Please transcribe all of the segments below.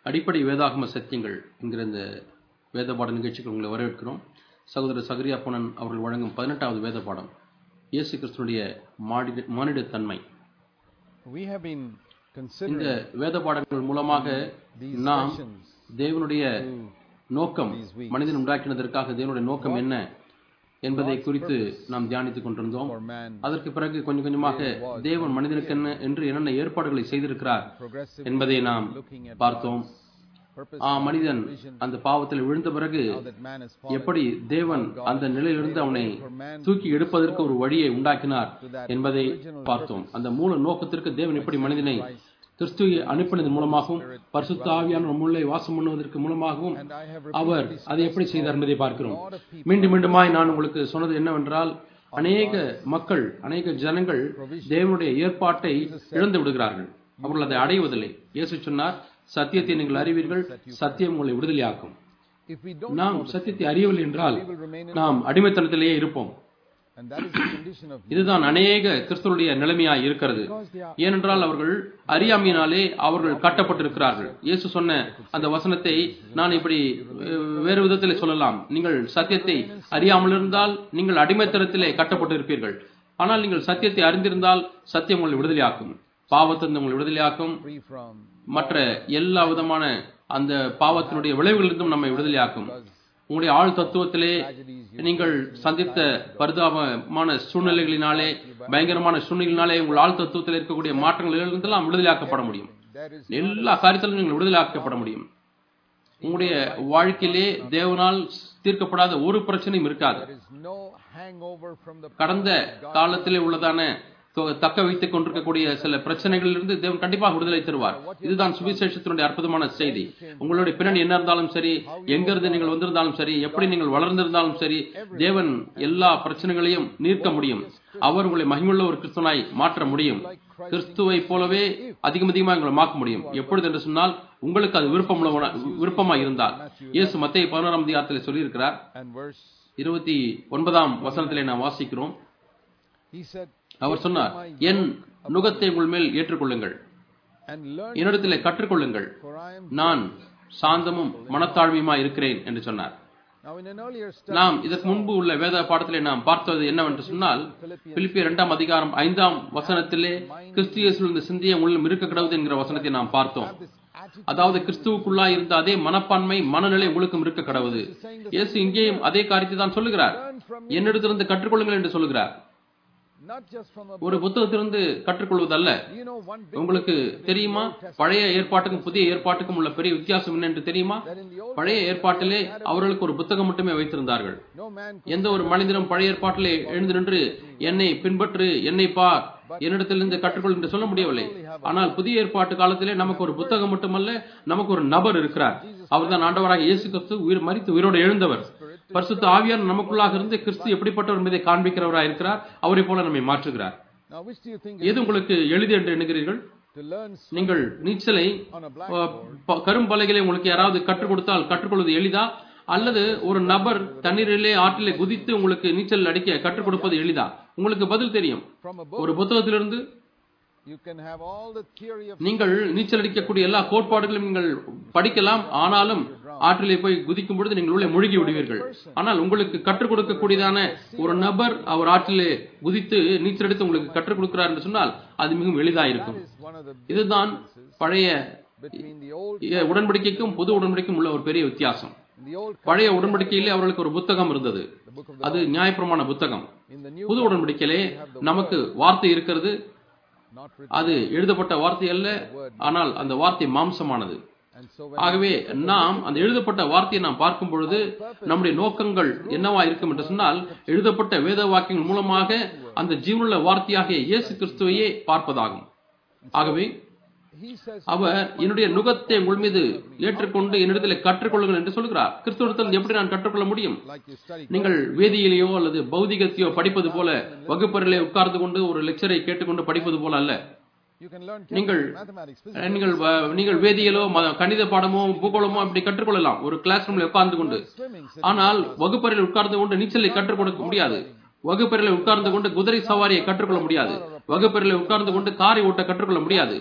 அடிப்படை வேதாகம சத்தியங்கள் என்கிற இந்த வேத பாட நிகழ்ச்சிக்கு உங்களை வரவேற்கிறோம் சகோதரர் சகரியா பொன்னன் அவர்கள் வழங்கும் பதினெட்டாவது வேத பாடம் இயேசு கிறிஸ்துனுடைய மானிட மானிடத்தன்மை We have been இந்த considering வேத பாடங்கள் மூலமாக these நாம் sessions தேவனுடைய நோக்கம் மனிதன் உண்டாக்கினதற்காக தேவனுடைய நோக்கம் என்ன என்பதை குறித்து நாம் தியானித்துக் கொண்டிருந்தோம் for man அதற்கு பிறகு கொஞ்சம் கொஞ்சமாக தேவன் மனிதனுக்கு என்ன என்று என்னென்ன ஏற்பாடுகளை செய்திருக்கிறார் progressive என்பதை நாம் looking at பார்த்தோம் purpose ஆ மனிதன் அந்த பாவத்தில் விழுந்த பிறகு how that man has fallen எப்படி தேவன் அந்த நிலையிலிருந்து அவனை தூக்கி எடுப்பதற்கு ஒரு வழியை உண்டாக்கினார் என்பதை பார்த்தோம் அந்த மூல நோக்கத்திற்கு தேவன் எப்படி மனிதனை கிறிஸ்துவை அனுப்பினதன் மூலமாகவும் பரிசுத்த ஆவியான நம்முள்ளே வாசம் பண்ணுவதற்கு மூலமாகவும் and I have அவர் அதை எப்படி செய்தார் என்பதை பார்க்கிறோம் மீண்டும் மீண்டுமாய் நான் உங்களுக்கு சொன்னது என்னவென்றால் அநேக மக்கள் அநேக ஜனங்கள் தேவனுடைய ஏற்பாட்டை இழந்து விடுகிறார்கள் அவர்கள் அதை அடைவதில்லை இயேசு சொன்னார் சத்தியத்தை நீங்கள் அறிவீர்கள் சத்தியம் உங்களை விடுதலையாக்கும் if we don't நாம் சத்தியத்தை அறியவில்லை என்றால் we will remain in நாம் அடிமைத்தனத்திலேயே இருப்போம் and that is the condition of இதுதான் அநேக கிறிஸ்தவருடைய நிலைமையாய் இருக்கிறது because they are ஏனென்றால் அவர்கள் அறியாமையினாலே அவர்கள் கட்டப்பட்டிருக்கிறார்கள் இயேசு சொன்ன அந்த வசனத்தை நான் இப்படி அஹ், வேறு விதத்தில் சொல்லலாம் நீங்கள் சத்தியத்தை அறியாமல் இருந்தால் நீங்கள் அடிமைத்தனத்திலே கட்டப்பட்டிருப்பீர்கள் ஆனால் நீங்கள் சத்தியத்தை அறிந்திருந்தால் சத்தியம் உங்களை விடுதலையாக்கும் பாவத்திலிருந்து உங்களை விடுதலையாக்கும் free from மற்ற எல்லா விதமான அந்த பாவத்தினுடைய விளைவுகளிலிருந்தும் நம்மை விடுதலையாக்கும் உங்களுடைய ஆழ் தத்துவத்திலே நீங்கள் சந்தித்த பரிதாபமான சூழ்நிலைகளினாலே பயங்கரமான சூழ்நிலைகளினாலே உங்கள் ஆழ் தத்துவத்தில் இருக்கக்கூடிய மாற்றங்களிலிருந்தெல்லாம் விடுதலையாக்கப்பட முடியும் there is எல்லா காரியத்திலும் நீங்கள் விடுதலையாக்கப்பட முடியும் உங்களுடைய வாழ்க்கையிலே தேவனால் தீர்க்கப்படாத ஒரு பிரச்சனையும் இருக்காது there is no hangover from the கடந்த காலத்திலே உள்ளதான தொ- தக்க வைத்துக் கொண்டிருக்கக்கூடிய சில பிரச்சனைகளிலிருந்து தேவன் கண்டிப்பாக விடுதலை தருவார் இதுதான் சுவிசேஷத்தினுடைய அற்புதமான செய்தி உங்களுடைய பின்னணி என்ன இருந்தாலும் சரி எங்கிருந்து நீங்கள் வந்திருந்தாலும் சரி எப்படி நீங்கள் வளர்ந்திருந்தாலும் சரி தேவன் எல்லா பிரச்சனைகளையும் நீர்க்க முடியும் அவர் உங்களை மகிமுள்ள ஒரு கிறிஸ்துவனாய் மாற்ற முடியும் கிறிஸ்துவை போலவே அதிகம் அதிகமாக உங்களை மாக்க முடியும் எப்பொழுது என்று சொன்னால் உங்களுக்கு அது விருப்பம் விருப்பமா இருந்தால் இயேசு மத்திய பதினோராம் அதிகாரத்தில் சொல்லியிருக்கிறார் and verse இருபத்தி ஒன்பதாம் வசனத்திலே நாம் வாசிக்கிறோம் he said அவர் சொன்னார் என் நுகத்தை உங்கள் மேல் ஏற்றுக்கொள்ளுங்கள் and learn என்னிடத்திலே கற்றுக்கொள்ளுங்கள் for I am நான் சாந்தமும் மனத்தாழ்மையுமா இருக்கிறேன் என்று சொன்னார் now in an earlier study நாம் இதற்கு முன்பு உள்ள வேத பாடத்திலே நாம் பார்த்தது என்னவென்று சொன்னால் பிலிப்பியர் இரண்டாம் அதிகாரம் ஐந்தாம் வசனத்திலே கிறிஸ்தியேசுவில் இந்த சிந்திய உள்ளம் இருக்க கிடவுது என்கிற வசனத்தை நாம் பார்த்தோம் this attitude அதாவது கிறிஸ்துவுக்குள்ளா இருந்த அதே மனப்பான்மை மனநிலை உங்களுக்கும் இருக்க கடவுது இயேசு இங்கேயும் அதே காரியத்தை தான் சொல்லுகிறார் learn from என்னிடத்திலிருந்து கற்றுக்கொள்ளுங்கள் என்று சொல்லுகிறார் not just from a ஒரு புத்தகத்திலிருந்து கற்றுக்கொள்வதல்ல you know one big உங்களுக்கு தெரியுமா பழைய ஏற்பாட்டுக்கும் புதிய ஏற்பாட்டுக்கும் உள்ள பெரிய வித்தியாசம் என்ன என்று தெரியுமா that in the old பழைய ஏற்பாட்டிலே அவர்களுக்கு ஒரு புத்தகம் மட்டுமே வைத்திருந்தார்கள் no man எந்த ஒரு மனிதனும் பழைய ஏற்பாட்டிலே எழுந்து நின்று என்னை பின்பற்று என்னை பார் என்னிடத்திலிருந்து கற்றுக்கொள் என்று சொல்ல முடியவில்லை ஆனால் புதிய ஏற்பாட்டு காலத்திலே நமக்கு ஒரு புத்தகம் மட்டுமல்ல நமக்கு ஒரு நபர் இருக்கிறார் அவர்தான் ஆண்டவராக இயேசு கிறிஸ்து உயிர் மறித்து உயிரோடு எழுந்தவர் பரிசுத்த ஆவியார் நமக்குள்ளாக இருந்து கிறிஸ்து எப்படிப்பட்டவர் என்பதை காண்பிக்கிறவராக இருக்கிறார் அவரை போல நம்மை மாற்றுகிறார் now which do you think எது உங்களுக்கு எளிது என்று எண்ணுகிறீர்கள் to learn நீங்கள் நீச்சலை on a black அஹ், ப- கரும்பலகைகளை உங்களுக்கு யாராவது கற்றுக் கொடுத்தால் கற்றுக்கொள்வது எளிதா அல்லது ஒரு நபர் தண்ணீரிலே ஆற்றிலே குதித்து உங்களுக்கு நீச்சல் அடிக்க கற்றுக் கொடுப்பது எளிதா உங்களுக்கு பதில் தெரியும் from a book ஒரு புத்தகத்திலிருந்து you can have all the theory of நீங்கள் நீச்சல் அடிக்கக்கூடிய எல்லா கோட்பாடுகளையும் நீங்கள் படிக்கலாம் ஆனாலும் ஆற்றிலே போய் குதிக்கும் பொழுது நீங்கள் உள்ளே முழுகி விடுவீர்கள் ஆனால் உங்களுக்கு கற்றுக் கொடுக்கக்கூடியதான ஒரு நபர் அவர் ஆற்றிலே குதித்து நீச்சல் அடித்து உங்களுக்கு கற்றுக் கொடுக்கிறார் என்று சொன்னால் அது மிகவும் எளிதா இருக்கும் is one of the இதுதான் பழைய between the old இ- உடன்படிக்கைக்கும் புது உடன்படிக்கைக்கும் உள்ள ஒரு பெரிய வித்தியாசம் in the old பழைய உடன்படிக்கையிலே அவர்களுக்கு ஒரு புத்தகம் இருந்தது the book of அது நியாயப்பிரமாண புத்தகம் in the new புது உடன்படிக்கையிலே நமக்கு வார்த்தை இருக்கிறது not written அது எழுதப்பட்ட வார்த்தை அல்ல ஆனால் அந்த வார்த்தை மாம்சமானது and so ஆகவே நாம் அந்த எழுதப்பட்ட வார்த்தையை நாம் பார்க்கும் பொழுது நம்முடைய நோக்கங்கள் என்னவா இருக்கும் என்று சொன்னால் எழுதப்பட்ட வேத வாக்கியங்கள் மூலமாக அந்த ஜீவனுள்ள வார்த்தையாகிய இயேசு கிறிஸ்துவையே பார்ப்பதாகும் ஆகவே he says அவர் என்னுடைய நுகத்தை உங்கள் மீது ஏற்றுக்கொண்டு என்னிடத்தில் கற்றுக்கொள்ளுங்கள் என்று சொல்கிறார் கிறிஸ்துவத்தில் எப்படி நான் கற்றுக்கொள்ள முடியும் like you study நீங்கள் வேதியிலேயோ அல்லது பௌதிகத்தையோ படிப்பது போல வகுப்பறையிலே உட்கார்ந்து கொண்டு ஒரு லெக்சரை கேட்டுக்கொண்டு படிப்பது போல அல்ல you can learn நீங்கள் chemistry, mathematics physics அஹ், நீங்கள் வ- நீங்கள் வேதியியலோ ம- கணித பாடமோ பூகோளமோ அப்படி கற்றுக்கொள்ளலாம் ஒரு கிளாஸ் ரூம்ல உட்கார்ந்து கொண்டு swimming ஆனால் வகுப்பறையில் உட்கார்ந்து கொண்டு நீச்சலை கற்றுக் கொடுக்க முடியாது வகுப்பறையில் உட்கார்ந்து கொண்டு குதிரை சவாரியை கற்றுக்கொள்ள முடியாது வகுப்பறையில் உட்கார்ந்து கொண்டு காரை ஓட்ட கற்றுக்கொள்ள முடியாது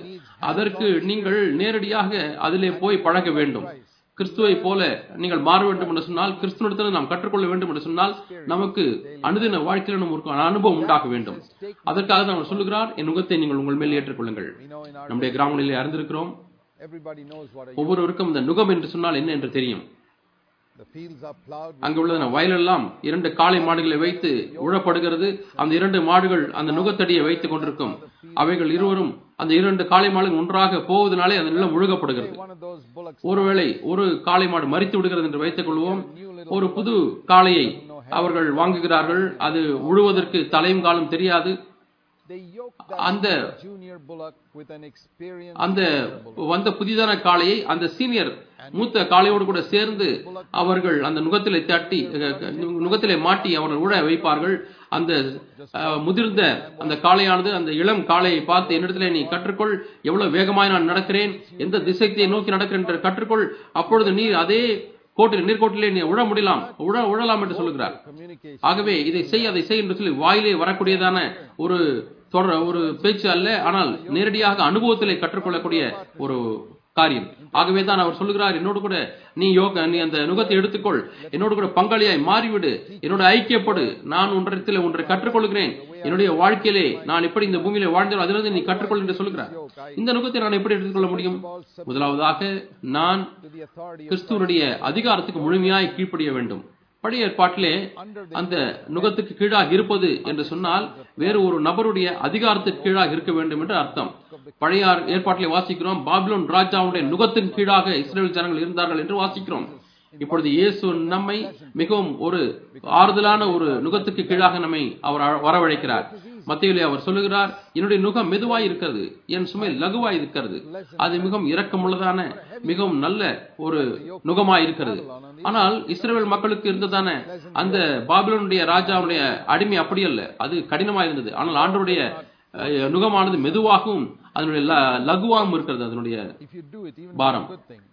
அதற்கு நீங்கள் நேரடியாக அதிலே போய் பழக வேண்டும் கிறிஸ்துவை போல நீங்கள் மாற வேண்டும் என்று சொன்னால் கிறிஸ்துவனிடத்தில் நாம் கற்றுக்கொள்ள வேண்டும் என்று சொன்னால் நமக்கு அனுதின வாழ்க்கையில் நம்ம ஒரு அனுபவம் உண்டாக வேண்டும் அதற்காக தான் சொல்லுகிறார் என் முகத்தை நீங்கள் உங்கள் மேல் ஏற்றுக்கொள்ளுங்கள் We know in our நம்முடைய கிராமங்களிலே அறிந்திருக்கிறோம் everybody knows what a ஒவ்வொருவருக்கும் இந்த நுகம் என்று சொன்னால் என்ன என்று தெரியும் the fields are plowed with அங்கு உள்ள வயலெல்லாம் இரண்டு காளை மாடுகளை வைத்து உழப்படுகிறது அந்த இரண்டு மாடுகள் அந்த நுகத்தடியை வைத்துக் கொண்டிருக்கும் அவைகள் இருவரும் அந்த இரண்டு காளை மாடுகள் ஒன்றாக போவதனாலே அந்த நிலம் முழுகப்படுகிறது one of those bullocks ஒருவேளை ஒரு காளை மாடு மறித்து விடுகிறது என்று வைத்துக் கொள்வோம் ஒரு புது காளையை அவர்கள் வாங்குகிறார்கள் அது உழுவதற்கு தலையும் காலம் தெரியாது they yoke அந்த that junior bullock with an experienced அந்த வந்த புதிதான காளையை அந்த சீனியர் மூத்த காளையோடு கூட சேர்ந்து அவர்கள் அந்த நுகத்திலே தட்டி அஹ், நுகத்திலே மாட்டி அவர்கள் உழ வைப்பார்கள் அந்த அஹ், முதிர்ந்த அந்த காளையானது அந்த இளம் காளையை பார்த்து என்னிடத்திலே நீ கற்றுக்கொள் எவ்வளவு வேகமாய் நான் நடக்கிறேன் எந்த திசைத்தை நோக்கி நடக்கிறேன் என்று கற்றுக்கொள் அப்பொழுது நீ அதே கோட்டில் நீர்கோட்டிலே நீ உழ முடியலாம் உழ உழலாம் என்று சொல்லுகிறார் communication ஆகவே இதை செய் அதை செய் என்று சொல்லி வாயிலே வரக்கூடியதான ஒரு தொடர் ஒரு பேச்சு அல்ல ஆனால் நேரடியாக அனுபவத்திலே கற்றுக்கொள்ளக்கூடிய ஒரு காரியம் ஆகவே தான் அவர் சொல்லுகிறார் என்னோடு கூட நீ யோக நீ அந்த நுகத்தை எடுத்துக்கொள் என்னோடு கூட பங்காளியாய் மாறிவிடு என்னோட ஐக்கியப்படு நான் ஒன்றத்தில் ஒன்றை கற்றுக்கொள்கிறேன் என்னுடைய வாழ்க்கையிலே நான் எப்படி இந்த பூமியிலே வாழ்ந்தோம் அதிலிருந்து நீ கற்றுக்கொள் என்று சொல்லுகிறார் இந்த நுகத்தை நான் எப்படி எடுத்துக்கொள்ள முடியும் முதலாவதாக நான் to the authority of கிறிஸ்துவனுடைய அதிகாரத்துக்கு முழுமையாய் கீழ்ப்படிய வேண்டும் பழைய ஏற்பாட்டிலே அந்த நுகத்துக்கு கீழாக இருப்பது என்று சொன்னால் வேறு ஒரு நபருடைய அதிகாரத்துக்கு கீழாக இருக்க வேண்டும் என்று அர்த்தம் பழைய ஏற்பாட்டிலே வாசிக்கிறோம் பாபிலோன் ராஜாவுடைய நுகத்தின் கீழாக இஸ்ரேல் ஜனங்கள் இருந்தார்கள் என்று வாசிக்கிறோம் இப்பொழுது இயேசு நம்மை மிகவும் ஒரு ஆறுதலான ஒரு நுகத்துக்கு கீழாக நம்மை அவர் அழ- வரவழைக்கிறார் மத்தியிலே அவர் சொல்லுகிறார் என்னுடைய நுகம் மெதுவாய் இருக்கிறது என் சுமை லகுவாய் இருக்கிறது அது மிகவும் இரக்கமுள்ளதான மிகவும் நல்ல ஒரு நுகமாய் இருக்கிறது ஆனால் இஸ்ரேல் மக்களுக்கு இருந்ததான அந்த பாபிலோனுடைய ராஜாவுடைய அடிமை அப்படி அல்ல அது கடினமாக இருந்தது ஆனால் ஆண்டருடைய அஹ், நுகமானது மெதுவாகவும் அதனுடைய ல- லகுவாகவும் இருக்கிறது அதனுடைய if you do it even பாரம். a good thing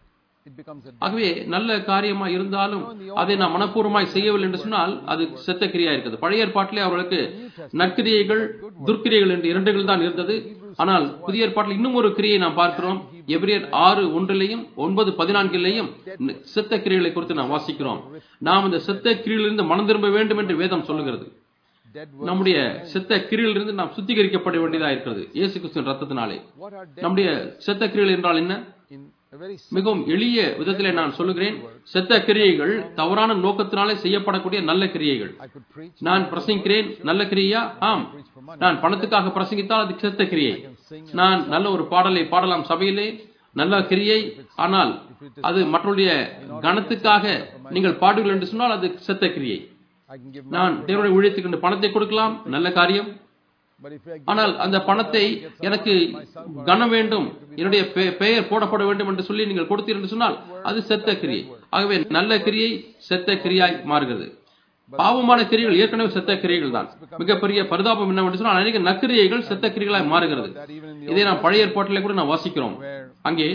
it becomes a ஆகவே நல்ல காரியமா இருந்தாலும் அதை நாம் மனப்பூர்வமாய் செய்யவில்லை என்று சொன்னால் அது செத்த கிரியா இருக்கிறது பழைய ஏற்பாட்டிலே அவர்களுக்கு நற்கிரியைகள் துர்க்கிரியைகள் என்று இரண்டுகள் தான் இருந்தது ஆனால் புதிய ஏற்பாட்டில் இன்னும் ஒரு கிரியை நாம் பார்க்கிறோம் எபிரியர் ஆறு ஒன்றிலையும் ஒன்பது பதினான்கிலேயும் செத்த கிரியைகளை குறித்து நாம் வாசிக்கிறோம் நாம் இந்த செத்த கிரியிலிருந்து மனம் திரும்ப வேண்டும் என்று வேதம் சொல்லுகிறது dead நம்முடைய செத்த கிரியிலிருந்து நாம் சுத்திகரிக்கப்பட வேண்டியதா இருக்கிறது இயேசு கிறிஸ்துவின் ரத்தத்தினாலே what are dead நம்முடைய செத்த கிரியைகள் என்றால் என்ன in a very மிகவும் எளிய விதத்திலே நான் சொல்லுகிறேன் செத்த கிரியைகள் தவறான நோக்கத்தினாலே செய்யப்படக்கூடிய நல்ல கிரியைகள் I could preach நான் பிரசங்கிக்கிறேன் நல்ல கிரியா ஆம் நான் பணத்துக்காக பிரசங்கித்தால் அது செத்த கிரியை நான் நல்ல ஒரு பாடலை பாடலாம் சபையிலே நல்ல கிரியை ஆனால் அது மற்றவருடைய கணத்துக்காக நீங்கள் பாடுங்கள் என்று சொன்னால் அது செத்த கிரியை I can give நான் தேவனுடைய ஊழியத்துக்கு என்று பணத்தை கொடுக்கலாம் நல்ல காரியம் but if I ஆனால் அந்த பணத்தை எனக்கு கனம் வேண்டும் என்னுடைய பெ- பெயர் போடப்பட வேண்டும் என்று சொல்லி நீங்கள் கொடுத்தீர் என்று சொன்னால் அது செத்த கிரியை ஆகவே நல்ல கிரியை செத்த கிரியாய் மாறுகிறது பாவமான கிரியைகள் ஏற்கனவே செத்த கிரியைகள் தான் மிகப்பெரிய பரிதாபம் என்னவென்று சொன்னால் அநேக நக்கிரியைகள் செத்த கிரிகளாய் மாறுகிறது that even in the இதை நாம் பழைய ஏற்பாட்டிலே கூட நாம் வாசிக்கிறோம் where அங்கே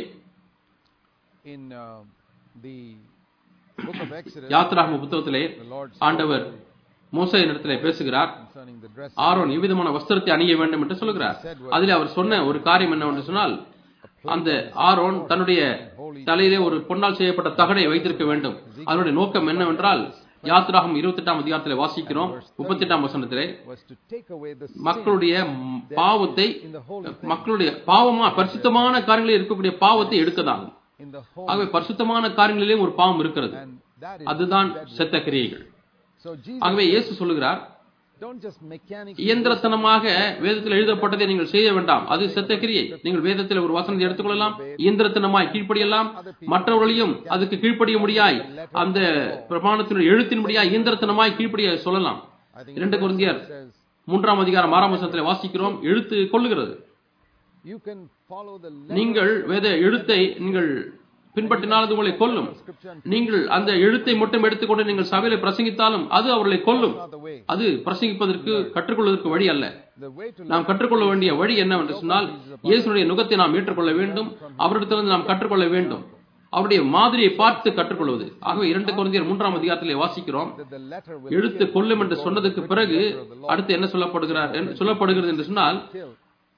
in uh, the book of Exodus யாத்ராகம புத்தகத்திலே the Lord ஆண்டவர் மோசையின் இடத்திலே பேசுகிறார் concerning the dress ஆரோன் எவ்விதமான வஸ்திரத்தை அணிய வேண்டும் என்று சொல்லுகிறார் அதில் அவர் சொன்ன ஒரு காரியம் என்னவென்று சொன்னால் அந்த ஆரோன் தன்னுடைய தலையிலே ஒரு பொன்னால் செய்யப்பட்ட தகடை வைத்திருக்க வேண்டும் அதனுடைய நோக்கம் என்னவென்றால் யாத்ராகம் இருபத்தி எட்டாம் அதிகாரத்திலே வாசிக்கிறோம் முப்பத்தி எட்டாம் வசனத்திலே was to take away the sin மக்களுடைய ம், பாவத்தை in the holy மக்களுடைய பாவமா பரிசுத்தமான காரியங்களில் இருக்கக்கூடிய பாவத்தை எடுக்கதாகும் in the holy ஆகவே பரிசுத்தமான காரியங்களிலே ஒரு பாவம் இருக்கிறது and that is அதுதான் செத்த கிரியைகள் so Jesus ஆகவே இயேசு சொல்லுகிறார் don't just mechanically இயந்திரத்தனமாக வேதத்தில் எழுதப்பட்டதை நீங்கள் செய்ய வேண்டாம் அது செத்த கிரியை நீங்கள் வேதத்தில் ஒரு வசனத்தை எடுத்துக்கொள்ளலாம் இயந்திரத்தனமாய் கீழ்ப்படியலாம் மற்றவர்களையும் அதுக்கு கீழ்ப்படிய முடியாய் அந்த பிரமாணத்தினுடைய எழுத்தின் முடியாய் இயந்திரத்தனமாய் கீழ்ப்படிய சொல்லலாம் I think இரண்டு குருந்தியர் says மூன்றாம் அதிகாரம் ஆறாம் வசனத்தில் வாசிக்கிறோம் எழுத்து கொள்ளுகிறது you can follow the நீங்கள் வேத எழுத்தை நீங்கள் பின்பற்றினால் அது உங்களை கொல்லும் scripture and நீங்கள் அந்த எழுத்தை மட்டும் எடுத்துக்கொண்டு நீங்கள் சபையில பிரசங்கித்தாலும் அது அவர்களை கொல்லும் not the way அது பிரசங்கிப்பதற்கு கற்றுக்கொள்வதற்கு வழி அல்ல the way to நாம் கற்றுக்கொள்ள வேண்டிய வழி என்னவென்று சொன்னால் இயேசுடைய நுகத்தை நாம் ஏற்றுக்கொள்ள வேண்டும் அவரிடத்திலிருந்து நாம் கற்றுக்கொள்ள வேண்டும் அவருடைய மாதிரியை பார்த்து கற்றுக்கொள்வது ஆகவே இரண்டு குழந்தையர் மூன்றாம் அதிகாரத்திலே வாசிக்கிறோம் that the letter will எழுத்து கொல்லும் என்று சொன்னதுக்கு பிறகு அடுத்து என்ன சொல்லப்படுகிறார் என்று சொல்லப்படுகிறது என்று சொன்னால்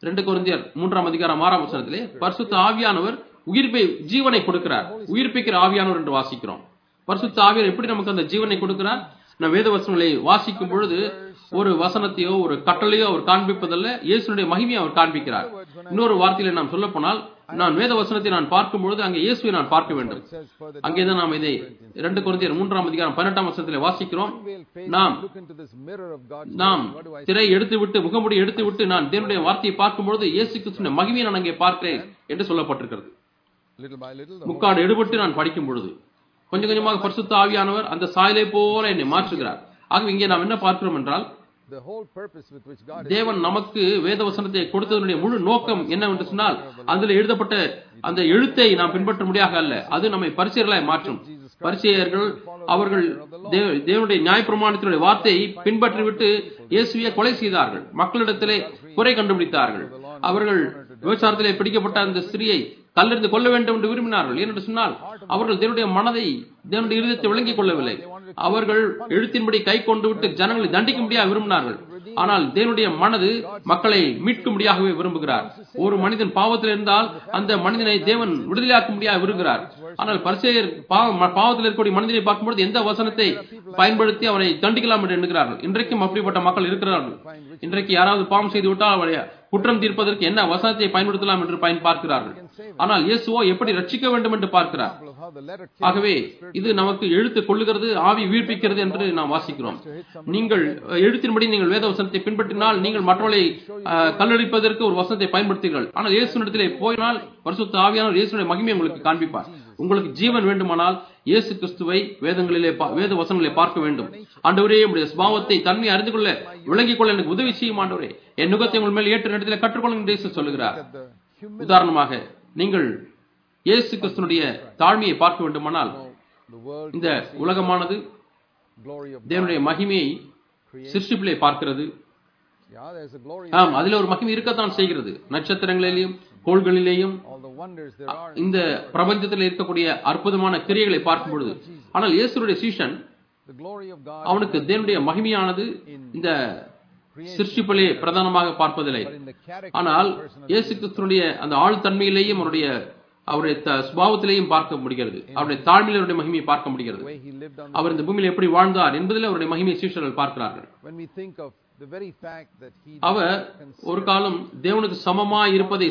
ரெண்டு கொரிந்தியர் மூன்றாம் அதிகாரம் ஆறாம் வசனத்திலே பரிசுத்த ஆவியானவர் உயிர்ப்பை ஜீவனை கொடுக்கிறார் உயிர்ப்பிக்கிற ஆவியானவர் என்று வாசிக்கிறோம் பரிசுத்த ஆவியார் எப்படி நமக்கு அந்த ஜீவனை கொடுக்கிறார் நான் வேத வசனங்களை வாசிக்கும் பொழுது ஒரு வசனத்தையோ ஒரு கட்டளையோ அவர் காண்பிப்பதல்ல இயேசுனுடைய மகிமையை அவர் காண்பிக்கிறார் இன்னொரு வார்த்தையில நாம் சொல்ல போனால் நான் வேத வசனத்தை நான் பார்க்கும் பொழுது அங்கே இயேசுவை நான் பார்க்க வேண்டும் It says further அங்கேதான் நாம் இதை இரண்டு குழந்தையர் மூன்றாம் அதிகாரம் பதினெட்டாம் வசனத்திலே வாசிக்கிறோம் unveil face நாம் and look into this mirror of God's நாம் word. What do I திரை எடுத்து விட்டு முகமுடி எடுத்து விட்டு நான் தேவனுடைய வார்த்தையை பார்க்கும் பொழுது இயேசு கிறிஸ்துவின் மகிமையை நான் அங்கே பார்க்கிறேன் என்று சொல்லப்பட்டிருக்கிறது little by little the முக்காடு எடுபட்டு நான் படிக்கும் பொழுது கொஞ்சம் கொஞ்சமாக பரிசுத்த ஆவியானவர் அந்த சாயலை போல என்னை மாற்றுகிறார் ஆகவே இங்கே நாம் என்ன பார்க்கிறோம் என்றால் the whole purpose with which God தேவன் நமக்கு வேத வசனத்தை கொடுத்ததனுடைய முழு நோக்கம் என்னவென்று சொன்னால் அதில் எழுதப்பட்ட அந்த எழுத்தை நாம் பின்பற்ற முடியாக அல்ல அது நம்மை பரிசெயர்களாய் மாற்றும் பரிசெயர்கள் அவர்கள் தேவ- தேவனுடைய நியாயப்பிரமாணத்தினுடைய வார்த்தையை பின்பற்றிவிட்டு இயேசுவை கொலை செய்தார்கள் மக்களிடத்திலே குறை கண்டுபிடித்தார்கள் அவர்கள் விபச்சாரத்திலே பிடிக்கப்பட்ட அந்த ஸ்திரியை கல்லெறிந்து கொள்ள வேண்டும் என்று விரும்பினார்கள் ஏனென்று சொன்னால் அவர்கள் தேவனுடைய மனதை தேவனுடைய இருதயத்தை விளங்கிக் கொள்ளவில்லை அவர்கள் எழுத்தின்படி கை கொண்டு விட்டு ஜனங்களை தண்டிக்கும்படியாக விரும்பினார்கள் ஆனால் தேவனுடைய மனது மக்களை மீட்கும்படியாகவே விரும்புகிறார் ஒரு மனிதன் பாவத்தில் இருந்தால் அந்த மனிதனை தேவன் விடுதலையாக்கும்படியாக விரும்புகிறார் ஆனால் பரிசேயர் பாவம் பாவத்தில் இருக்கக்கூடிய மனிதனை பார்க்கும்போது எந்த வசனத்தை பயன்படுத்தி அவனை தண்டிக்கலாம் என்று எண்ணுகிறார்கள் இன்றைக்கும் அப்படிப்பட்ட மக்கள் இருக்கிறார்கள் இன்றைக்கு யாராவது பாவம் செய்து விட்டால் அவரை குற்றம் தீர்ப்பதற்கு என்ன வசனத்தை பயன்படுத்தலாம் என்று பயன் பார்க்கிறார்கள் ஆனால் இயேசுவோ எப்படி ரட்சிக்க வேண்டும் என்று பார்க்கிறார் of how the letter ஆகவே இது நமக்கு எழுத்து கொள்ளுகிறது ஆவி உயிர்ப்பிக்கிறது என்று நாம் வாசிக்கிறோம் நீங்கள் அஹ், எழுத்தின்படி நீங்கள் வேத வசனத்தை பின்பற்றினால் நீங்கள் மற்றவர்களை அஹ், கல்லடிப்பதற்கு ஒரு வசனத்தை பயன்படுத்தீர்கள் ஆனால் இயேசுனிடத்திலே போயினால் பரிசுத்த ஆவியானவர் இயேசுடைய மகிமை உங்களுக்கு காண்பிப்பார் உங்களுக்கு ஜீவன் வேண்டுமானால் இயேசு கிறிஸ்துவை வேதங்களிலே பா- வேத வசனங்களிலே பார்க்க வேண்டும் ஆண்டவரே உடைய சுபாவத்தை தன்மை அறிந்து கொள்ள விளங்கிக் கொள்ள எனக்கு உதவி செய்யும் ஆண்டவரே என் நுகத்தை உங்கள் மேல் ஏற்ற இடத்திலே கற்றுக்கொள்ளுங்க என்று இயேசு சொல்லுகிறார் the human உதாரணமாக நீங்கள் இயேசு கிறிஸ்துனுடைய தாழ்மையை பார்க்க வேண்டுமானால் the world இந்த உலகமானது glory of தேவனுடைய மகிமையை சிருஷ்டிப்பிலே பார்க்கிறது yeah there's a glory ஆம் அதில் ஒரு மகிமை இருக்கத்தான் செய்கிறது நட்சத்திரங்களிலேயும் கோள்களிலேயும் all the wonders there are இந்த பிரபஞ்சத்தில் இருக்கக்கூடிய அற்புதமான கிரியைகளை பார்க்கும் பொழுது ஆனால் இயேசுடைய சீஷன் the glory of God அவனுக்கு தேவனுடைய மகிமையானது இந்த சிருஷ்டிப்பிலே பிரதானமாக பார்ப்பதில்லை but in the character ஆனால் of the person of இயேசு கிறிஸ்துனுடைய அந்த ஆழ்தன்மையிலேயும் அவருடைய அவருடைய த- சுபாவத்திலேயும் பார்க்க முடிகிறது அவருடைய தாழ்மையில அவருடைய மகிமையை பார்க்க முடிகிறது the way he lived on அவர் இந்த பூமியில் எப்படி வாழ்ந்தார் என்பதில் அவருடைய மகிமையை சீஷர்கள் பார்க்கிறார்கள் when we think of the very fact that he அவர் ஒரு காலம் தேவனுக்கு சமமாய் இருப்பதை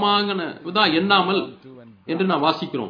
சமமாக எண்ணாமல் to and என்று நாம் வாசிக்கிறோம்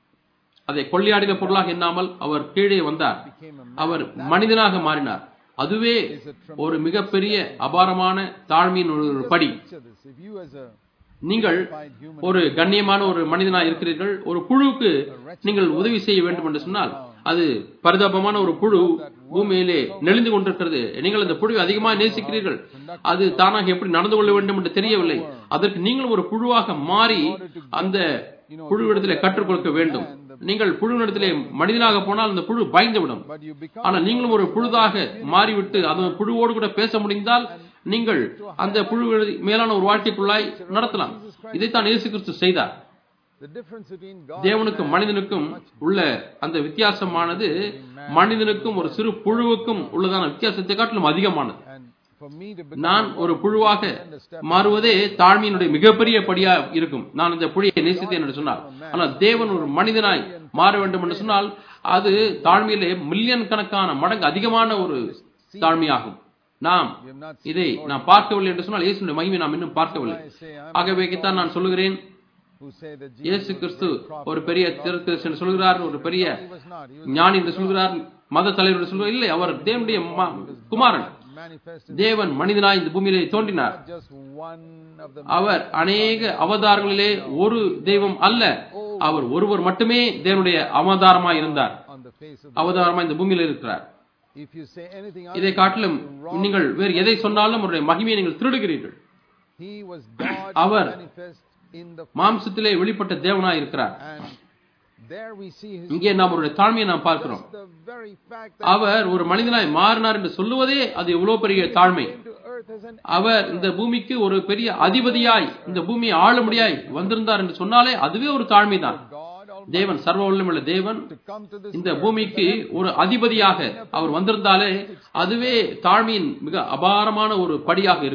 அதை கொள்ளையாடின பொருளாக எண்ணாமல் அவர் கீழே வந்தார் became a அவர் மனிதனாக மாறினார் அதுவே ஒரு மிகப்பெரிய அபாரமான தாழ்மையின் ஒரு படி picture this if you as a நீங்கள் find human ஒரு கண்ணியமான ஒரு மனிதனா இருக்கிறீர்கள் ஒரு புழுவுக்கு நீங்கள் உதவி செய்ய வேண்டும் என்று சொன்னால் அது பரிதாபமான ஒரு புழு பூமியிலே நெளிந்து கொண்டிருக்கிறது நீங்கள் அந்த புழுவை அதிகமாக நேசிக்கிறீர்கள் அது தானாக எப்படி நடந்து கொள்ள வேண்டும் என்று தெரியவில்லை அதற்கு நீங்கள் ஒரு புழுவாக மாறி அந்த புழுவிடத்திலே கற்றுக் கொடுக்க வேண்டும் நீங்கள் புழுவிடத்திலே மனிதனாக போனால் அந்த புழு பயந்துவிடும் but you become ஆனால் நீங்களும் ஒரு புழுதாக மாறிவிட்டு அந்த புழுவோடு கூட பேச முடிந்தால் நீங்கள் அந்த புழு மேலான ஒரு வாழ்க்கைக்குள்ளாய் நடத்தலாம் இதைத்தான் இயேசு கிறிஸ்து செய்தார் the difference between God தேவனுக்கும் மனிதனுக்கும் உள்ள அந்த வித்தியாசமானது மனிதனுக்கும் ஒரு சிறு புழுவுக்கும் உள்ளதான வித்தியாசத்தை காட்டிலும் அதிகமானது and for me to become நான் ஒரு புழுவாக மாறுவதே தாழ்மையினுடைய மிகப்பெரிய படியா இருக்கும் நான் இந்த புழியை நேசித்தேன் என்று சொன்னால் ஆனால் தேவன் ஒரு மனிதனாய் மாற வேண்டும் என்று சொன்னால் அது தாழ்மையிலே மில்லியன் கணக்கான மடங்கு அதிகமான ஒரு தாழ்மையாகும் நாம் we have not இதை நாம் பார்க்கவில்லை என்று சொன்னால் இயேசுடைய மகிமை நாம் இன்னும் பார்க்கவில்லை I say I'm ஆகவே தான் நான் சொல்லுகிறேன் who say that Jesus இயேசு கிறிஸ்து ஒரு பெரிய திருத்தரசு என்று சொல்கிறார் ஒரு பெரிய he was not he was ஞானி என்று சொல்கிறார் மத தலைவர் என்று சொல்கிறார் இல்லை அவர் தேவனுடைய ம- குமாரன் manifested தேவன் மனிதனாய் இந்த பூமியிலே தோன்றினார் not just one of the அவர் அநேக அவதாரங்களிலே ஒரு தெய்வம் அல்ல அவர் ஒருவர் மட்டுமே தேவனுடைய அவதாரமாய் இருந்தார் on the face of அவதாரமாய் இந்த பூமியில இருக்கிறார் if you say anything இதை other காட்டிலும் நீங்கள் வேறு எதை சொன்னாலும் அவருடைய மகிமையை நீங்கள் திருடுகிறீர்கள் he was God our manifest in the மாம்சத்திலே வெளிப்பட்ட தேவனாய் இருக்கிறார் and there we see his இங்கே நாம் அவருடைய தாழ்மையை நாம் பார்க்கிறோம் the very fact that அவர் ஒரு மனிதனாய் மாறினார் என்று சொல்லுவதே அது எவ்வளவு பெரிய தாழ்மை came to earth as an அவர் இந்த பூமிக்கு ஒரு பெரிய அதிபதியாய் இந்த பூமியை ஆளும்படியாய் வந்திருந்தார் என்று சொன்னாலே அதுவே ஒரு தாழ்மைதான் God Almighty தேவன் சர்வ வல்லமையுள்ள தேவன் to come to this இந்த பூமிக்கு ஒரு அதிபதியாக அவர் வந்திருந்தாலே அதுவே தாழ்மையின் மிக அபாரமான ஒரு படியாக இருக்கும்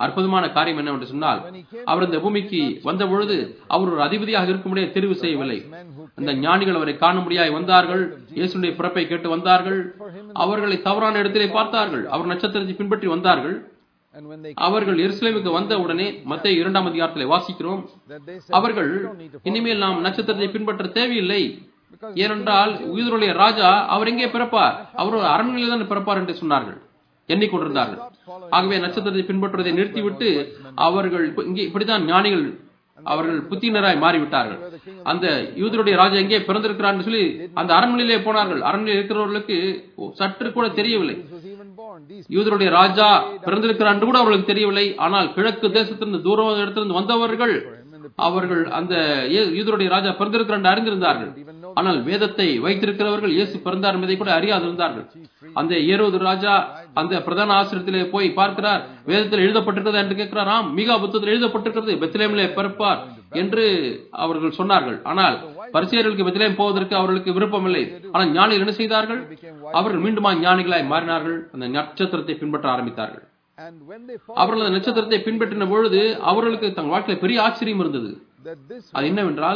அற்புதமான காரியம் என்னவென்று சொன்னால் அவர் இந்த பூமிக்கு வந்த பொழுது அவர் ஒரு அதிபதியாக இருக்கும்படியே தெரிவு செய்யவில்லை Men who அந்த ஞானிகள் அவரை காணும்படியாய் வந்தார்கள் இயேசுடைய பிறப்பை கேட்டு வந்தார்கள் அவர்களை தவறான இடத்திலே பார்த்தார்கள் அவர் நட்சத்திரத்தை பின்பற்றி வந்தார்கள் and when they அவர்கள் எருசலேமுக்கு வந்த உடனே மத்திய இரண்டாம் அதிகாரத்திலே வாசிக்கிறோம் that they said அவர்கள் "We don't need to இனிமேல் நாம் நட்சத்திரத்தை பின்பற்ற தேவையில்லை Because ஏனென்றால் யூதருடைய ராஜா அவர் எங்கே பிறப்பார் அவர் ஒரு அரண்மனையில் தான் பிறப்பார் என்று சொன்னார்கள் எண்ணிக்கொண்டிருந்தார்கள் ஆகவே நட்சத்திரத்தை பின்பற்றுவதை நிறுத்திவிட்டு அவர்கள் இப்ப- இங்கே இப்படித்தான் ஞானிகள் அவர்கள் புத்தினராய் மாறிவிட்டார்கள் அந்த யூதருடைய ராஜா எங்கே பிறந்திருக்கிறான்னு சொல்லி அந்த அரண்மனையிலே போனார்கள் அரண்மனையில் இருக்கிறவர்களுக்கு சற்று கூட தெரியவில்லை Jesus was even born. These யூதருடைய ராஜா பிறந்திருக்கிறார் என்று கூட அவர்களுக்கு தெரியவில்லை ஆனால் கிழக்கு தேசத்திலிருந்து தூர இடத்திலிருந்து வந்தவர்கள் அவர்கள் அந்த ஏ- யூதருடைய ராஜா பிறந்திருக்கிறார் என்று அறிந்திருந்தார்கள் ஆனால் வேதத்தை வைத்திருக்கிறவர்கள் இயேசு பிறந்தார் என்பதை கூட அறியாதிருந்தார்கள் அந்த ஏரோது ராஜா அந்த பிரதான ஆசிரியத்திலே போய் பார்க்கிறார் வேதத்தில் எழுதப்பட்டிருக்கிறது என்று கேட்கிறார் ஆம் மிக புத்தகத்தில் எழுதப்பட்டிருக்கிறது பெத்லேமிலே பிறப்பார் என்று அவர்கள் சொன்னார்கள் ஆனால் பரிசேயர்களுக்கு பெத்லேம் போவதற்கு அவர்களுக்கு விருப்பமில்லை ஆனால் ஞானிகள் என்ன செய்தார்கள் அவர்கள் மீண்டுமா ஞானிகளாய் மாறினார்கள் அந்த நட்சத்திரத்தை பின்பற்ற ஆரம்பித்தார்கள் and when they found அவர்கள் அந்த நட்சத்திரத்தை பின்பற்றின பொழுது அவர்களுக்கு தங்கள் வாழ்க்கையில பெரிய ஆச்சரியம் இருந்தது that this அது என்னவென்றால்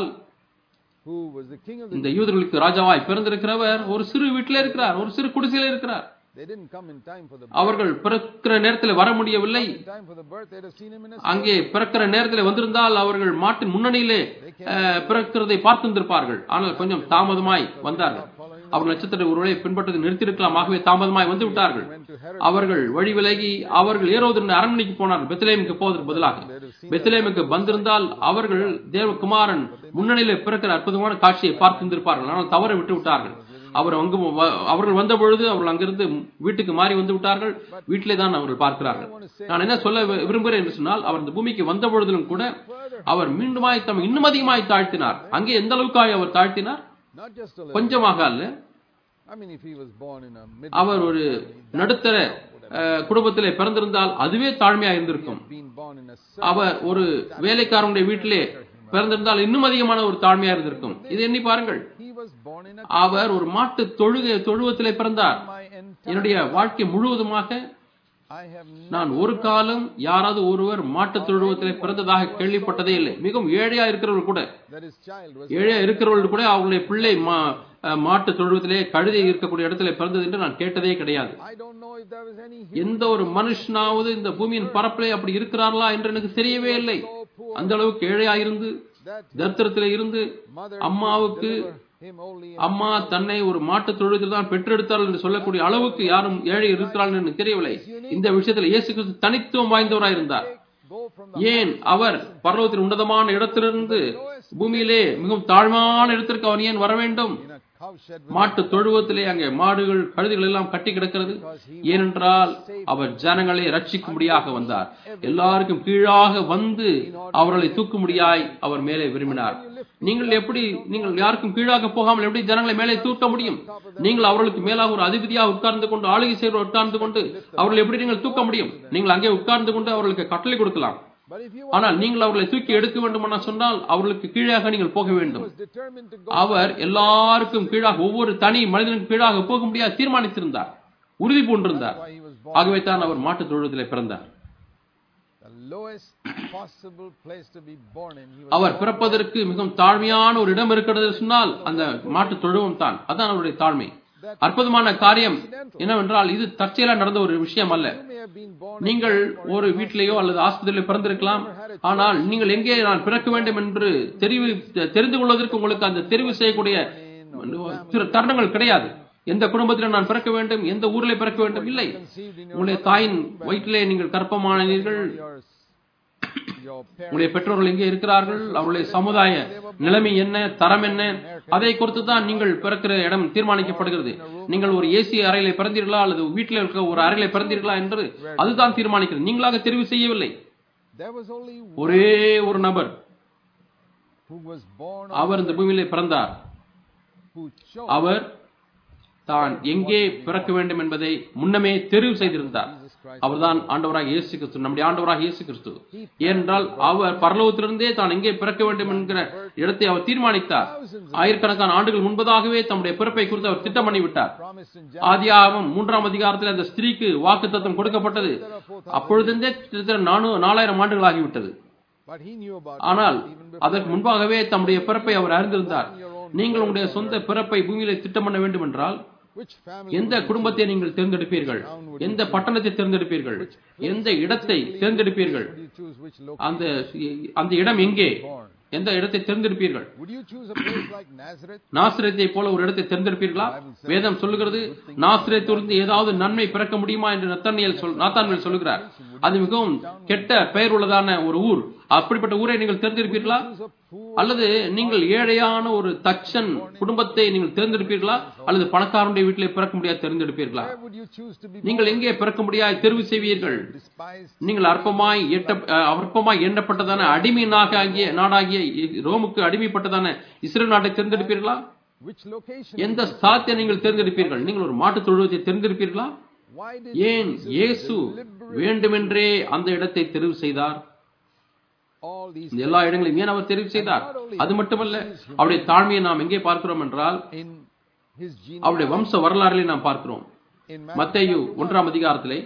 who was the king of the இந்த யூதர்களுக்கு ராஜாவாய் பிறந்திருக்கிறவர் ஒரு சிறு வீட்டிலே இருக்கிறார் ஒரு சிறு குடிசையில இருக்கிறார் they didn't come in time for the அவர்கள் பிறக்கிற நேரத்தில் வர முடியவில்லை in time for the birth they'd have seen him in a அங்கே பிறக்கிற நேரத்தில் வந்திருந்தால் அவர்கள் மாட்டின் முன்னணியிலே அஹ், பிறக்கிறதை பார்த்திருந்திருப்பார்கள் ஆனால் கொஞ்சம் தாமதமாய் வந்தார்கள் அவர் நட்சத்திர ஒருவரை பின்பற்றதை நிறுத்தியிருக்கலாம் ஆகவே தாமதமாய் வந்து விட்டார்கள் went to Herod அவர்கள் வழி விலகி அவர்கள் ஏரோது அரண்மனைக்கு போனார்கள் பெத்லேமுக்கு போவதற்கு பதிலாக பெத்லேமுக்கு வந்திருந்தால் அவர்கள் தேவகுமாரன் முன்னணியிலே பிறக்கிற அற்புதமான காட்சியை பார்த்திருந்திருப்பார்கள் ஆனால் தவற விட்டு விட்டார்கள் அவர் அங்கு வ- அவர்கள் வந்த பொழுது அவர்கள் அங்கிருந்து வீட்டுக்கு மாறி வந்து விட்டார்கள் வீட்டிலே தான் அவர்கள் பார்க்கிறார்கள் நான் என்ன சொல்ல வி- விரும்புகிறேன் என்று சொன்னால் அவர் இந்த பூமிக்கு வந்த பொழுதிலும் கூட அவர் மீண்டுமாய் தம் இன்னும் அதிகமாய் தாழ்த்தினார் அங்கே எந்த அளவுக்காய் அவர் தாழ்த்தினார் not just a little கொஞ்சமாக அல்ல I mean if he was born in a mid அவர் ஒரு நடுத்தர அஹ், குடும்பத்திலே பிறந்திருந்தால் அதுவே தாழ்மையா இருந்திருக்கும் been born in a அவர் ஒரு வேலைக்காரனுடைய வீட்டிலே பிறந்திருந்தால் இன்னும் அதிகமான ஒரு தாழ்மையா இருந்திருக்கும் இது எண்ணி பாருங்கள் he was born in a அவர் ஒரு மாட்டு தொழுகை தொழுவத்திலே பிறந்தார் my entire என்னுடைய வாழ்க்கை முழுவதுமாக I have நான் ஒரு காலம் யாராவது ஒருவர் மாட்டு தொழுவத்திலே பிறந்ததாக கேள்விப்பட்டதே இல்லை மிகவும் ஏழையா இருக்கிறவர்கள் கூட that his child was ஏழையா இருக்கிறவர்கள் கூட அவங்களுடைய பிள்ளை மா அஹ், மாட்டு தொழுவத்திலே கழுதை இருக்கக்கூடிய இடத்துல பிறந்தது என்று நான் கேட்டதே கிடையாது I don't know if there was any எந்த ஒரு மனுஷனாவது இந்த பூமியின் பரப்பிலே அப்படி இருக்கிறார்களா என்று எனக்கு தெரியவே இல்லை அந்த அளவுக்கு ஏழையா இருந்து that தரித்திரத்திலே இருந்து mother அம்மாவுக்கு deliver him only அம்மா தன்னை ஒரு மாட்டு தொழுவத்தில் தான் பெற்றெடுத்தாள் என்று சொல்லக்கூடிய அளவுக்கு யாரும் ஏழை இருக்கிறாள் என்று எனக்கு தெரியவில்லை இந்த விஷயத்தில் இயேசு கிறிஸ்து தனித்துவம் வாய்ந்தவராய் இருந்தார் go from the ஏன் அவர் பரலோகத்தின் உன்னதமான இடத்திலிருந்து பூமியிலே மிகவும் தாழ்வான இடத்திற்கு அவர் ஏன் வர வேண்டும் in a cowshed மாட்டு தொழுவத்திலே அங்கே மாடுகள் கழுதைகள் எல்லாம் கட்டி கிடக்கிறது ஏனென்றால் அவர் ஜனங்களை ரட்சிக்கும்படியாக வந்தார் எல்லாருக்கும் கீழாக வந்து அவர்களை தூக்கும்படியாய் அவர் மேலே விரும்பினார் நீங்கள் எப்படி நீங்கள் யாருக்கும் கீழாக போகாமல் எப்படி ஜனங்களை மேலே தூக்க முடியும் நீங்கள் அவர்களுக்கு மேலாக ஒரு அதிபதியாக உட்கார்ந்து கொண்டு ஆளுகை செய்வர் உட்கார்ந்து கொண்டு அவர்களை எப்படி நீங்கள் தூக்க முடியும் நீங்கள் அங்கே உட்கார்ந்து கொண்டு அவர்களுக்கு கட்டளை கொடுக்கலாம் but if you ஆனால் நீங்கள் அவர்களை தூக்கி எடுக்க வேண்டும் என சொன்னால் அவர்களுக்கு கீழாக நீங்கள் போக வேண்டும் was determined to go அவர் எல்லாருக்கும் கீழாக ஒவ்வொரு தனி மனிதனுக்கு கீழாக போக முடியாது தீர்மானித்திருந்தார் உறுதி பூண்டிருந்தார் why he was born ஆகவே தான் அவர் மாட்டுத் தொழுவத்திலே பிறந்தார் the lowest possible place to be born in he was அவர் பிறப்பதற்கு மிகவும் தாழ்மையான ஒரு இடம் இருக்கிறது என்று சொன்னால் அந்த மாட்டுத் தொழுவம் தான் அதான் அவருடைய தாழ்மை அற்புதமான காரியம் என்னவென்றால் இது தற்செயலா நடந்த ஒரு விஷயம் அல்ல you may have been born நீங்கள் ஒரு வீட்டிலேயோ அல்லது ஆஸ்பத்திரியிலோ பிறந்திருக்கலாம் ஆனால் நீங்கள் எங்கே நான் பிறக்க வேண்டும் என்று தெரிவு தெரிந்து கொள்வதற்கு உங்களுக்கு அந்த தெரிவு செய்யக்கூடிய திரு- தருணங்கள் கிடையாது எந்த குடும்பத்தில் நான் பிறக்க வேண்டும் எந்த ஊரிலே பிறக்க வேண்டும் இல்லை conceived in your உங்களுடைய தாயின் வயிற்றிலே நீங்கள் கற்பமானீர்கள் your your parents உங்களுடைய பெற்றோர்கள் எங்கே இருக்கிறார்கள் அவருடைய சமுதாய நிலைமை என்ன தரம் என்ன அதை குறித்து தான் நீங்கள் பிறக்கிற இடம் தீர்மானிக்கப்படுகிறது நீங்கள் ஒரு ஏசி அறையில பிறந்தீர்களா அல்லது வீட்டில் இருக்க ஒரு அறையில பிறந்தீர்களா என்று அதுதான் தீர்மானிக்கிறது நீங்களாக தெரிவு செய்யவில்லை there was only one ஒரே ஒரு நபர் who was born அவர் இந்த பூமியிலே பிறந்தார் who chose அவர் தான் எங்கே பிறக்க வேண்டும் என்பதை முன்னமே தெரிவு செய்திருந்தார் அவர்தான் ஆண்டவராக இயேசு கிறிஸ்து நம்முடைய ஆண்டவராக இயேசு கிறிஸ்து ஏனென்றால் அவர் பரலோகத்திலிருந்தே தான் எங்கே பிறக்க வேண்டும் என்கிற இடத்தை அவர் தீர்மானித்தார் ஆயிரக்கணக்கான ஆண்டுகள் முன்பதாகவே தம்முடைய பிறப்பை குறித்து அவர் திட்டம் பண்ணிவிட்டார் promised in ஆதியாகமம் மூன்றாம் அதிகாரத்தில் அந்த ஸ்திரீக்கு வாக்குத்தத்தம் கொடுக்கப்பட்டது அப்பொழுதிருந்தே கிட்டத்தட்ட நானூ நாலாயிரம் ஆண்டுகள் ஆகிவிட்டது But he knew about ஆனால் it even before. அதற்கு முன்பாகவே தம்முடைய பிறப்பை அவர் அறிந்திருந்தார் நீங்கள் உங்களுடைய சொந்த பிறப்பை பூமியிலே திட்டம் பண்ண வேண்டும் என்றால் Which family எந்த குடும்பத்தை நீங்கள் தேர்ந்தெடுப்பீர்கள் எந்த பட்டணத்தை தேர்ந்தெடுப்பீர்கள் எந்த இடத்தை தேர்ந்தெடுப்பீர்கள் would you choose? Which location? அந்த அந்த இடம் எங்கே born? எந்த இடத்தை தேர்ந்தெடுப்பீர்கள் Would you choose a place like Nazareth? நாசிரத்தை போல ஒரு இடத்தை தேர்ந்தெடுப்பீர்களா வேதம் சொல்லுகிறது நாசிரத்திலிருந்து ஏதாவது நன்மை பிறக்க முடியுமா என்று நத்தனியல் சொல் நாத்தான்வேல் சொல்லுகிறார் அது மிகவும் கெட்ட பெயர் உள்ளதான ஒரு ஊர் அப்படிப்பட்ட ஊரை நீங்கள் தேர்ந்தெடுப்பீர்களா Choose a poor அல்லது நீங்கள் ஏழையான ஒரு தச்சன் குடும்பத்தை நீங்கள் தேர்ந்தெடுப்பீர்களா அல்லது பணக்காரனுடைய வீட்டிலே பிறக்க முடியாது தேர்ந்தெடுப்பீர்களா Where would you choose to be நீங்கள் எங்கே பிறக்க முடியாது தெரிவு செய்வீர்கள் despised? நீங்கள் அற்பமாய் எட்ட அஹ், அற்பமாய் எண்ணப்பட்டதான அடிமையாக ஆகிய நாடாகிய ரோமுக்கு அடிமைப்பட்டதான இஸ்ரேல் நாட்டை தேர்ந்தெடுப்பீர்களா Which location? எந்த ஸ்தானத்தை நீங்கள் தேர்ந்தெடுப்பீர்கள் நீங்கள் ஒரு மாட்டுத் தொழுவத்தை தேர்ந்தெடுப்பீர்களா Why did ஏன் Jesus இயேசு deliberate வேண்டுமென்றே அந்த இடத்தை தெரிவு செய்தார் all these இந்த எல்லா இடங்களையும் ஏன் அவர் தெரிவு செய்தார் அது மட்டுமல்ல அவருடைய தாழ்மையை நாம் எங்கே பார்க்கிறோம் என்றால் in his gene அவருடைய வம்ச வரலாறிலே நாம் பார்க்கிறோம் in மத்தேயு ஒன்றாம் அதிகாரத்திலே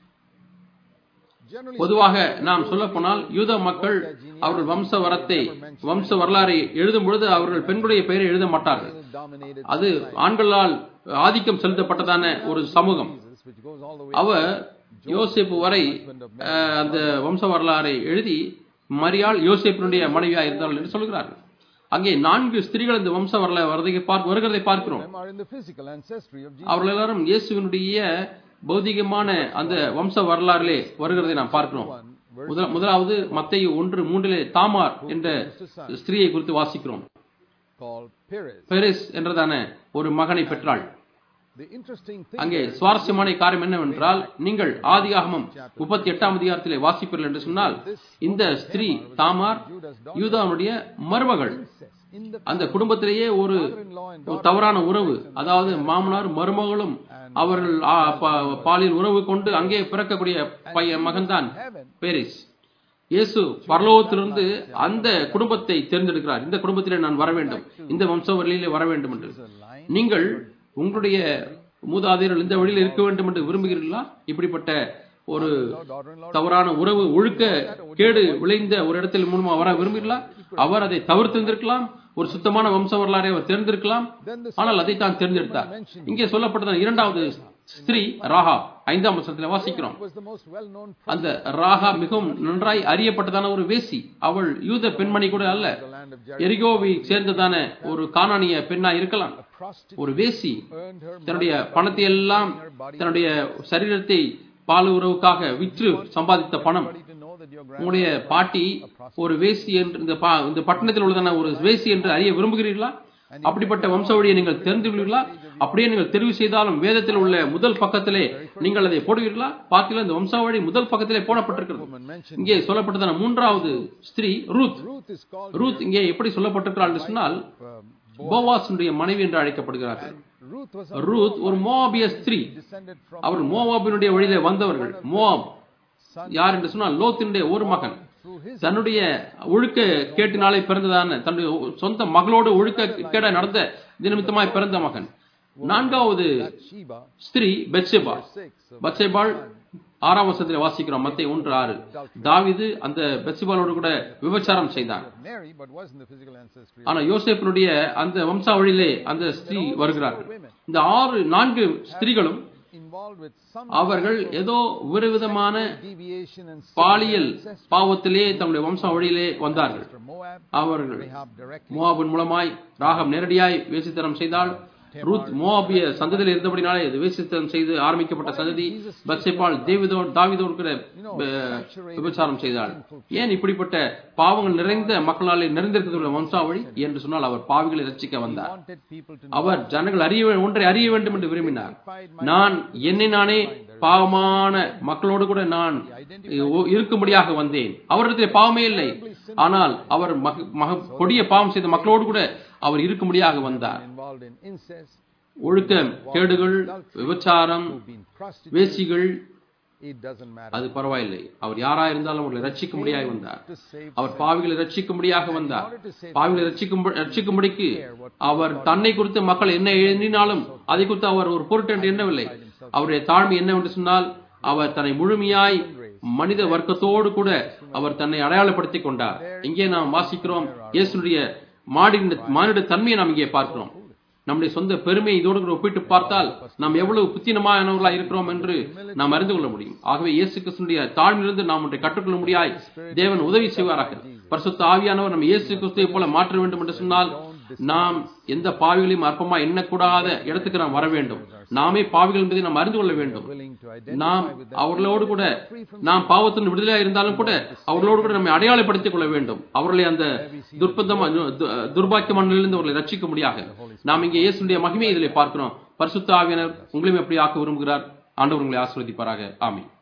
generally பொதுவாக நாம் சொல்ல போனால் யூத மக்கள் அவர்கள் வம்ச வரத்தை வம்ச வரலாறை எழுதும் பொழுது அவர்கள் பெண்களுடைய பெயரை எழுத மாட்டார்கள் dominated அது ஆண்களால் ஆதிக்கம் செலுத்தப்பட்டதான ஒரு சமூகம் Jesus, which goes all the way அவர் யோசேப்பு வரை அஹ், அந்த வம்ச வரலாறை எழுதி மரியாள் யோசேப்பினுடைய மனைவியா இருந்தாள் என்று சொல்கிறார்கள் அங்கே நான்கு ஸ்திரீகள் இந்த வம்ச வரலாறு வருவதை பார்க்க வருகிறதை பார்க்கிறோம் them are in the physical ancestry of Jesus. அவர்கள் எல்லாரும் இயேசுவினுடைய பௌதிகமான அந்த வம்ச வரலாறிலே வருகிறதை நாம் பார்க்கிறோம் முதல் முதலாவது மத்தேயு ஒன்று மூன்றிலே தாமார் என்ற ஸ்திரீயை குறித்து வாசிக்கிறோம் called Perez. பெரிஸ் என்றதான ஒரு மகனை பெற்றாள் The interesting thing அங்கே சுவாரஸ்யமான காரியம் என்னவென்றால் நீங்கள் ஆதியாகமம் முப்பத்தி எட்டாம் அதிகாரத்திலே வாசிப்பீர்கள் என்று சொன்னால் இந்த ஸ்திரீ தாமார் யூதாவுடைய மருமகள் says, in the அந்த குடும்பத்திலேயே ஒரு mother-in-law and ஒரு தவறான உறவு அதாவது மாமனார் மருமகளும் அவர்கள் ஆ, பா- பாலியல் உறவு கொண்டு அங்கே பிறக்கக்கூடிய பையன் மகன்தான் heaven, பேரிஸ் இயேசு பரலோகத்திலிருந்து அந்த குடும்பத்தை தேர்ந்தெடுக்கிறார் இந்த குடும்பத்திலே நான் வர வேண்டும் இந்த வம்சவழியிலே வர வேண்டும் என்று a line நீங்கள் உங்களுடைய மூதாதையர்கள் இந்த வழியில் இருக்க வேண்டும் என்று விரும்புகிறீர்களா இப்படிப்பட்ட ஒரு daughter-in-law தவறான உறவு ஒழுக்க கேடு விளைந்த ஒரு இடத்தில் மூலமா வர விரும்புகிறீர்களா அவர் அதை தவிர்த்திருந்திருக்கலாம் ஒரு சுத்தமான வம்ச வரலாறை அவர் தேர்ந்தெடுக்கலாம் ஆனால் அதை தான் தேர்ந்தெடுத்தார் இங்கே சொல்லப்பட்டது இரண்டாவது ஸ்திரீ ராகா ஐந்தாம் வருஷத்துல வாசிக்கிறோம் was the most well-known அந்த ராகா மிகவும் நன்றாய் அறியப்பட்டதான ஒரு வேசி அவள் யூத பெண்மணி கூட அல்ல the land of Jericho. எரிகோவை சேர்ந்ததான ஒரு கானானிய பெண்ணா இருக்கலாம் A prostitute ஒரு வேசி earned her தன்னுடைய பணத்தை எல்லாம் தன்னுடைய சரீரத்தை பால் உறவுக்காக விற்று சம்பாதித்த பணம் money to know that your grand உங்களுடைய பாட்டி ஒரு வேசி என்று இந்த பா- இந்த பட்டணத்தில் உள்ளதான ஒரு வேசி என்று அறிய விரும்புகிறீர்களா அப்படிப்பட்ட வம்சாவழியை நீங்கள் தெரிந்து கொள்வீர்களா அப்படியே நீங்கள் தெரிவு செய்தாலும் வேதத்தில் உள்ள முதல் பக்கத்திலே நீங்கள் அதை போடுவீர்களா பாக்கில இந்த வம்சாவழி முதல் பக்கத்திலே போடப்பட்டிருக்கிறது woman mentioned. இங்கே சொல்லப்பட்டதான மூன்றாவது ஸ்திரீ Ruth Ruth is called Ruth இங்கே எப்படி சொல்லப்பட்டிருக்கிறாள் என்று சொன்னால் um, போவாஸுடைய மனைவி என்று அழைக்கப்படுகிறார்கள் Ruth was ரூத் ஒரு மோவாபிய ஸ்திரீ descended from அவர் மோவாபினுடைய வழியிலே வந்தவர்கள் மோவாப் யார் என்று சொன்னால் லோத்தினுடைய ஒரு மகன் through his தன்னுடைய ஒழுக்க கேட்டினாலே பிறந்ததான தன்னுடைய சொந்த மகளோடு ஒழுக்க கேட நடந்த நிமித்தமாய் பிறந்த மகன் நான்காவது Sheba ஸ்திரீ பெத்செபா six of பத்சேபாள் ஆறாம் வருஷத்துல வாசிக்கிறோம் மத்திய ஒன்று ஆறு தாவீது அந்த பெத்செபாலோடு கூட விபச்சாரம் செய்தான் Mary, but was in the physical ancestry. ஆனா யோசேப்பினுடைய அந்த வம்சாவழியிலே அந்த ஸ்திரீ வருகிறார்கள் இந்த ஆறு நான்கு ஸ்திரீகளும் Involved with some அவர்கள் ஏதோ ஒரு விதமான deviation and sin பாலியல் பாவத்திலே தம்முடைய வம்சாவழியிலே வந்தார்கள் from Moab. அவர்கள் Rahab directly. மோவாபின் மூலமாய் ராகம் நேரடியாய் வேசித்தனம் செய்தால் ரூத் மோவாபிய சந்ததியில் இருந்தபடினாலே இது வேசித்தனம் செய்து ஆரம்பிக்கப்பட்ட சந்ததி பத்சேபால் தேவிதோ தாவிதோடு கூட அஹ், விபச்சாரம் செய்தாள் ஏன் இப்படிப்பட்ட பாவங்கள் நிறைந்த மக்களாலே நிறைந்திருக்கிற வம்சாவழி என்று சொன்னால் அவர் பாவிகளை ரட்சிக்க வந்தார் wanted people to அவர் ஜனங்கள் அறிய வே- ஒன்றை அறிய வேண்டும் என்று விரும்பினார் நான் என்னை நானே பாவமான மக்களோடு கூட நான் இ- இருக்கும்படியாக வந்தேன் அவரிடத்தில் பாவமே இல்லை ஆனால் அவர் மக- மக- கொடிய பாவம் செய்த மக்களோடு கூட அவர் இருக்கும்படியாக வந்தார் involved in incest, ஒழுக்க கேடுகள் விபச்சாரம் who've been prostitutes, வேசிகள் it doesn't matter. அது பரவாயில்லை அவர் யாரா இருந்தாலும் அவர்களை ரட்சிக்க முடியாது வந்தார் To save அவர் பாவிகளை ரட்சிக்கும்படியாக வந்தார் பாவிகளை ரட்சிக்கும் ரட்சிக்கும்படிக்கு அவர் தன்னை குறித்து மக்கள் என்ன எண்ணினாலும் அதை குறித்து அவர் ஒரு பொருட்டென்று எண்ணவில்லை அவருடைய தாழ்மை என்னவென்று சொன்னால் அவர் தன்னை முழுமையாய் மனித வர்க்கத்தோடு கூட அவர் தன்னை அடையாளப்படுத்திக் கொண்டார் இங்கே நாம் வாசிக்கிறோம் இயேசுடைய மாடின மானிட தன்மையை நாம் இங்கே பார்க்கிறோம் நம்முடைய சொந்த பெருமை இதோடு கூட ஒப்பிட்டு பார்த்தால் நாம் எவ்வளவு புத்தினமானவர்களாக இருக்கிறோம் என்று நாம் அறிந்து கொள்ள முடியும் ஆகவே இயேசு கிறிஸ்துடைய தாழ்மையிலிருந்து நாம் ஒன்றை கற்றுக்கொள்ள முடியாய் தேவன் உதவி செய்வாராக பரிசுத்த ஆவியானவர் நம்ம இயேசு கிறிஸ்துவை போல மாற்ற வேண்டும் என்று சொன்னால் நாம் எந்த பாவிகளையும் அற்பமா எண்ணக்கூடாத இடத்துக்கு நாம் வர வேண்டும் நாமே பாவிகள் என்பதை நாம் அறிந்து கொள்ள வேண்டும் willing to identify நாம் with them, அவர்களோடு கூட நாம் பாவத்தின் விடுதலையாக இருந்தாலும் கூட அவர்களோடு கூட நம்மை அடையாளப்படுத்திக் கொள்ள வேண்டும் அவர்களை அந்த துர்பந்தமா து- துர்பாக்கியமான நிலையிலிருந்து அவர்களை ரட்சிக்க முடியாக நாம் இங்கே இயேசுடைய மகிமையை இதிலே பார்க்கிறோம் பரிசுத்த ஆவியானவர் உங்களையும் எப்படி ஆக்க விரும்புகிறார் ஆண்டவர் உங்களை ஆசீர்வதிப்பாராக ஆமென்